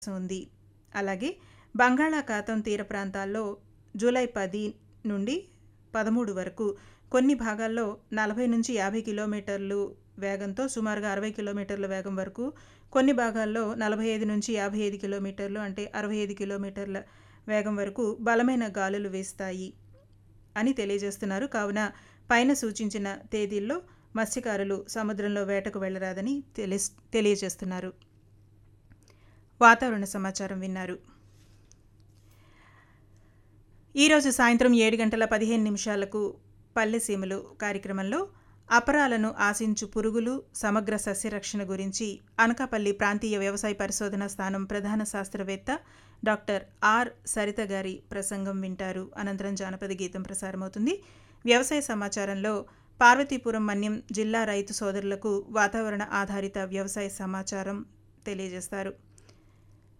ఉంది అలాగే బంగాళాఖాతం తీర ప్రాంతాల్లో జూలై పది నుండి పదమూడు వరకు కొన్ని భాగాల్లో నలభై నుంచి యాభై కిలోమీటర్లు వేగంతో సుమారుగా అరవై కిలోమీటర్ల వేగం వరకు కొన్ని భాగాల్లో నలభై ఐదు నుంచి యాభై ఐదు కిలోమీటర్లు అంటే అరవై ఐదు కిలోమీటర్ల వేగం వరకు బలమైన గాలులు వీస్తాయి అని తెలియజేస్తున్నారు కావున పైన సూచించిన తేదీల్లో మత్స్యకారులు సముద్రంలో వేటకు వెళ్ళరాదని తెలి తెలియజేస్తున్నారు వాతావరణ సమాచారం విన్నారు ఈరోజు సాయంత్రం ఏడు గంటల పదిహేను నిమిషాలకు పల్లెసీమలు కార్యక్రమంలో అపరాలను ఆశించు పురుగులు సమగ్ర సస్యరక్షణ గురించి అనకాపల్లి ప్రాంతీయ వ్యవసాయ పరిశోధన స్థానం ప్రధాన శాస్త్రవేత్త డాక్టర్ ఆర్ సరిత గారి ప్రసంగం వింటారు అనంతరం జానపద గీతం ప్రసారమవుతుంది వ్యవసాయ సమాచారంలో పార్వతీపురం మన్యం జిల్లా రైతు సోదరులకు వాతావరణ ఆధారిత వ్యవసాయ సమాచారం తెలియజేస్తారు